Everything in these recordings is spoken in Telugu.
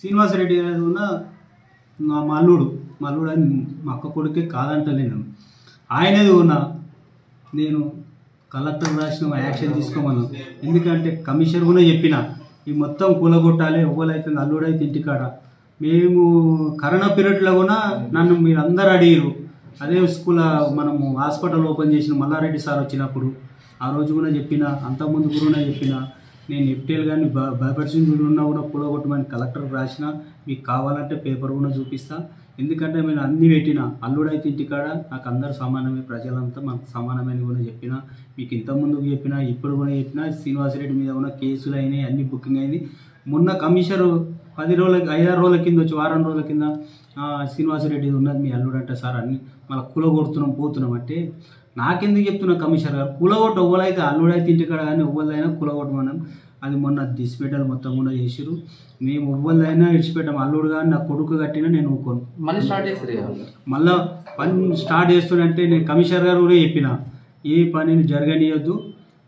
శ్రీనివాసరెడ్డి గారు ఉన్న మా మా అల్లుడు మా అల్లుడు అని మా అక్క కొడుకే కాదంటలేను ఆయనది ఉన్న నేను కలెక్టర్ రాసిన యాక్షన్ తీసుకోమన్నాను ఎందుకంటే కమిషనర్ కూడా చెప్పిన ఈ మొత్తం కూలగొట్టాలి ఎవరైతే అల్లుడైతే ఇంటికాడ మేము కరోనా పీరియడ్లో కూడా నన్ను మీరు అందరు అడిగారు అదే స్కూల్ మనము హాస్పిటల్ ఓపెన్ చేసిన మల్లారెడ్డి సార్ వచ్చినప్పుడు ఆ రోజు కూడా చెప్పిన అంతకుముందు కూడా చెప్పిన నేను ఎఫ్టీఎల్ కానీ భయపరిచింది ఉన్నా కూడా కూలగొట్టమని కలెక్టర్కి రాసిన మీకు కావాలంటే పేపర్ కూడా చూపిస్తా ఎందుకంటే నేను అన్ని పెట్టిన అల్లుడైతే ఇంటికాడ నాకు అందరు సమానమే ప్రజలంతా మాకు సమానమని కూడా చెప్పిన మీకు ఇంత ముందుకు చెప్పిన ఇప్పుడు కూడా చెప్పిన శ్రీనివాసరెడ్డి మీద ఉన్న కేసులు అయినాయి అన్ని బుకింగ్ అయింది మొన్న కమిషనర్ పది రోజుల ఐదారు రోజుల కింద వచ్చి వారం రోజుల కింద ఆ, శ్రీనివాసరెడ్డి ఉన్నది మీ అల్లుడు అంటే సార్ అన్ని మళ్ళీ కూలగొడుతున్నాం పోతున్నాం అంటే నాకెందుకు చెప్తున్నా కమిషనర్ గారు కూలగొట్టు ఎవ్వలైతే అల్లుడైతే ఇంటికాడ కానీ ఎవ్వలైనా కూలగొట్టమన్నాం అది మొన్న డిస్పెటల్ మొత్తం కూడా చేసిరు మేము ఎవ్వలైనా ఇడిచిపెట్టాం అల్లుడు కానీ నా కొడుకు కట్టినా నేను ఊకోను మళ్ళీ స్టార్ట్ చేస్తారు ఇక మళ్ళా పని స్టార్ట్ చేస్తుంటే నేను కమిషనర్ గారు కూడా చెప్పిన ఏ పనిని జరగనీయొద్దు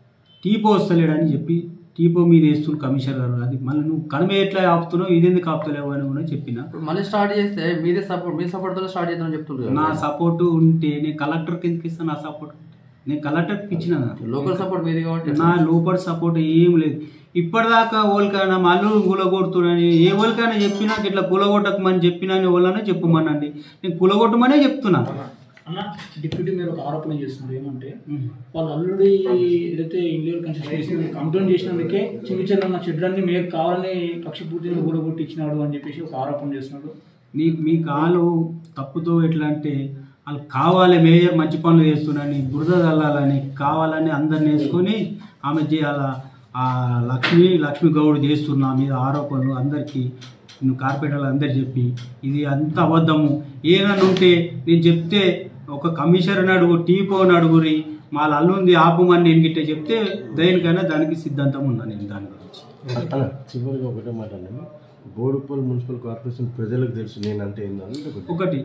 టీపో వస్తలేడని చెప్పి టీపో మీద వేస్తున్న కమిషనర్ గారు అది మళ్ళీ నువ్వు కనమే ఎట్లా ఆపుతున్నావు ఇదెందుకు ఆపుతలేవు అని కూడా చెప్పిన ఇప్పుడు మళ్ళీ స్టార్ట్ చేస్తే మీదే సపోర్ట్ మీ సపోర్ట్ తో స్టార్ట్ చేద్దామని చెప్తుండ్రు నా సపోర్ట్ ఉంటే నేను కలెక్టర్కి ఎందుకు ఇస్తాను నా సపోర్ట్ నేను కలెక్టర్కి ఇచ్చిన లోకల్ సపోర్ట్ మీది కాబట్టి నా లోపల సపోర్ట్ ఏం లేదు ఇప్పటిదాకా ఓళ్ళకైనా మళ్ళీ కూలగొడుతున్నాని ఏ ఓళ్ళకైనా చెప్పినా ఇట్లా కూలగొట్టకమని చెప్పినా అని వాళ్ళనే చెప్పమనండి నేను కూలగొట్టమనే చెప్తున్నా అన్న డిప్యూటీ మీరు ఒక ఆరోపణ చేస్తున్నారు ఏమంటే వాళ్ళ అల్లుడి ఏదైతే ఇల్లీగల్ కన్స్ట్రక్షన్ కంప్లైంట్ చేసినందుకే చిన్న చిన్న చెడ్లన్నీ మీరు కావాలని కక్షపూర్తిని ఊడగొట్టి ఇచ్చినాడు అని చెప్పేసి ఒక ఆరోపణ చేస్తున్నాడు నీ మీ కాలు తప్పుతో ఎట్లా అంటే వాళ్ళు కావాలి మేయర్ మంచి పనులు చేస్తున్నాని బురద చల్లాలని కావాలని అందరిని వేసుకొని ఆమె చేయాల ఆ లక్ష్మి లక్ష్మి గౌడ్ చేస్తున్నా మీద ఆరోపణలు అందరికీ నువ్వు కార్పొరేటర్లు అందరు చెప్పి ఇది అంత అబద్ధము ఏదన్నా ఉంటే నేను చెప్తే ఒక కమిషనర్ అడుగు టీపో అడుగురి మా అల్లుంది ఆపమని నేను గిట్టే చెప్తే దేనికైనా దానికి సిద్ధాంతం ఉన్నా నేను దాని గురించి అన్న చివరిగా ఒకటే మాట అండి బోడుపల్ మున్సిపల్ కార్పొరేషన్ ప్రజలకు తెలుసు నేనంటే ఏందని ఒకటి ఒకటి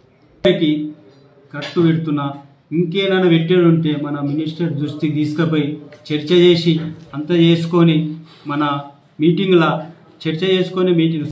పైకి కరెక్ట్ పెడుతున్నా ఇంకేమైనా పెట్టేది ఉంటే మన మినిస్టర్ దృష్టికి తీసుకుపోయి చర్చ చేసి అంతా చేసుకొని మన మీటింగ్లా చర్చ చేసుకొని మీటింగ్